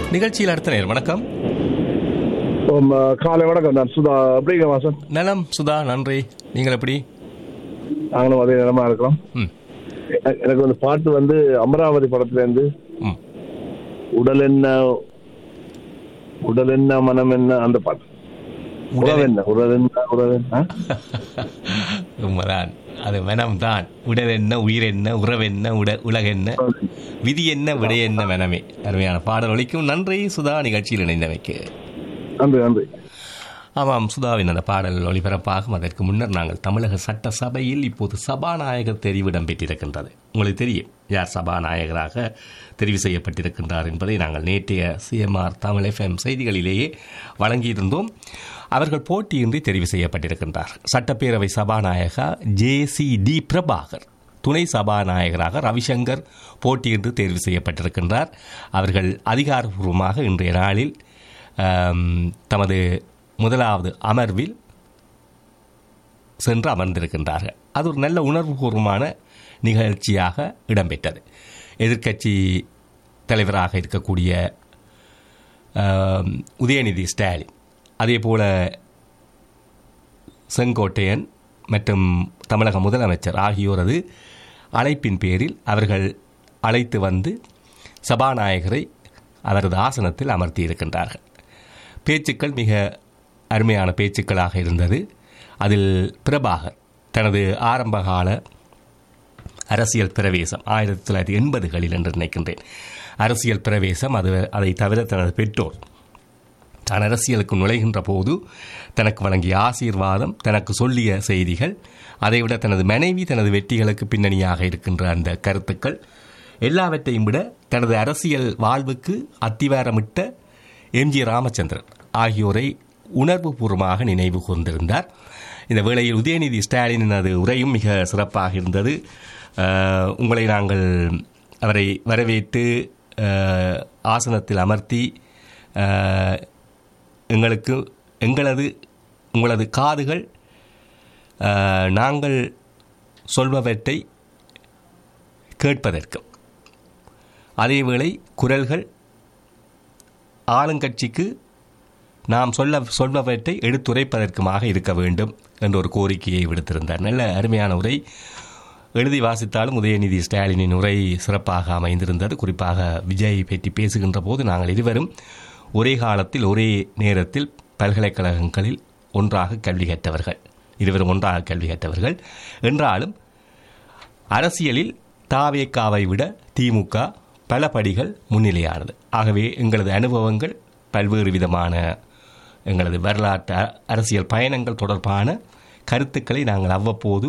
நிகழ்ச்சியில் அடுத்த நேர் வணக்கம் உம், அஹ், காலை வணக்கம் நான் சுதா அப்படிங்க வாசன் நலம் சுதா நன்றி நீங்கள் எப்படி நாங்களும் அதே நிலமா இருக்கிறோம் ம் எ- எனக்கு வந்து பாட்டு வந்து அமராவதி படத்துல இருந்து ம் உடல் என்ன உடல் என்ன மனம் என்ன அந்த பாட்டு உறவு என்ன உறவு என்ன உறவு என்ன ஆ? உண்மைதான் அது மனம்தான் உடல் என்ன உயிர் என்ன உறவு என்ன உட உலக என்ன விதி என்ன விடை என்ன மனமே அருமையான பாடல் ஒலிக்கும் நன்றி சுதா நிகழ்ச்சியில் இணைந்தமைக்கு நன்றி நன்றி ஆமாம் சுதாவின் அந்த பாடல் ஒளிபரப்பாகும் அதற்கு முன்னர் நாங்கள் தமிழக சட்டசபையில் இப்போது சபாநாயகர் தெரிவு இடம்பெற்றிருக்கின்றது உங்களுக்கு தெரியும் யார் சபாநாயகராக தெரிவு செய்யப்பட்டிருக்கின்றார் என்பதை நாங்கள் நேற்றைய சிஎம்ஆர் தமிழ் எஃப்எம் செய்திகளிலேயே வழங்கியிருந்தோம் அவர்கள் போட்டியின்றி தெரிவு செய்யப்பட்டிருக்கின்றார் சட்டப்பேரவை சபாநாயகா ஜே சி டி பிரபாகர் துணை சபாநாயகராக ரவிசங்கர் போட்டியின்றி தேர்வு செய்யப்பட்டிருக்கின்றார் அவர்கள் அதிகாரப்பூர்வமாக இன்றைய நாளில் ஆம், தமது முதலாவது அமர்வில் சென்று அமர்ந்திருக்கின்றார்கள் அது ஒரு நல்ல உணர்வுபூர்வமான நிகழ்ச்சியாக இடம்பெற்றது எதிர்க்கட்சி தலைவராக இருக்கக்கூடிய ஆம், உதயநிதி ஸ்டாலின் அதே போல செங்கோட்டையன் மற்றும் தமிழக முதலமைச்சர் ஆகியோரது அழைப்பின் பேரில் அவர்கள் அழைத்து வந்து சபாநாயகரை அவரது ஆசனத்தில் அமர்த்தியிருக்கின்றார்கள் பேச்சுக்கள் மிக அருமையான பேச்சுக்களாக இருந்தது அதில் பிரபாகர் தனது ஆரம்பகால அரசியல் பிரவேசம் ஆயிரத்தி தொள்ளாயிரத்தி எண்பதுகளில் என்று நினைக்கின்றேன் அரசியல் பிரவேசம் அது அதை தவிர தனது பெற்றோர் தான் அரசியலுக்கு நுழைகின்ற போது தனக்கு வழங்கிய ஆசீர்வாதம் தனக்கு சொல்லிய செய்திகள் அதைவிட தனது மனைவி தனது வெற்றிகளுக்கு பின்னணியாக இருக்கின்ற அந்த கருத்துக்கள் எல்லாவற்றையும் விட தனது அரசியல் வாழ்வுக்கு அத்திவாரமிட்ட எம்ஜி ராமச்சந்திரன் ஆகியோரை உணர்வுபூர்வமாக நினைவு கூர்ந்திருந்தார் இந்த வேளையில் உதயநிதி ஸ்டாலினின் அது உரையும் மிக சிறப்பாக இருந்தது அஹ், உங்களை நாங்கள் அவரை வரவேற்று அஹ், ஆசனத்தில் அமர்த்தி அஹ், எங்களுக்கு எங்களது உங்களது காதுகள் அஹ், நாங்கள் சொல்பவற்றை கேட்பதற்கும் அதேவேளை குரல்கள் ஆளுங்கட்சிக்கு நாம் சொல்ல சொல்பவற்றை எடுத்துரைப்பதற்குமாக இருக்க வேண்டும் என்ற ஒரு கோரிக்கையை விடுத்திருந்தார் நல்ல அருமையான உரை எழுதி வாசித்தாலும் உதயநிதி ஸ்டாலினின் உரை சிறப்பாக அமைந்திருந்தது குறிப்பாக விஜய் பற்றி பேசுகின்ற போது நாங்கள் இருவரும் ஒரே காலத்தில் ஒரே நேரத்தில் பல்கலைக்கழகங்களில் ஒன்றாக கல்வி கற்றவர்கள் இருவரும் ஒன்றாக கல்வி கற்றவர்கள் என்றாலும் அரசியலில் தாவேக்காவை விட திமுக பல படிகள் முன்னிலையானது ஆகவே எங்களது அனுபவங்கள் பல்வேறு விதமான எங்களது வரலாற்று அ- அரசியல் பயணங்கள் தொடர்பான கருத்துக்களை நாங்கள் அவ்வப்போது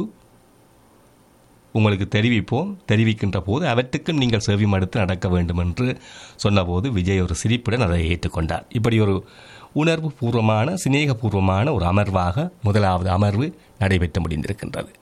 உங்களுக்கு தெரிவிப்போம் தெரிவிக்கின்ற போது அவற்றுக்கும் நீங்கள் செவி மடுத்து நடக்க வேண்டும் என்று சொன்னபோது விஜய் ஒரு சிரிப்புடன் அதை ஏற்றுக்கொண்டார் இப்படி ஒரு உணர்வு பூர்வமான சிநேகபூர்வமான ஒரு அமர்வாக முதலாவது அமர்வு நடைபெற்று முடிந்திருக்கின்றது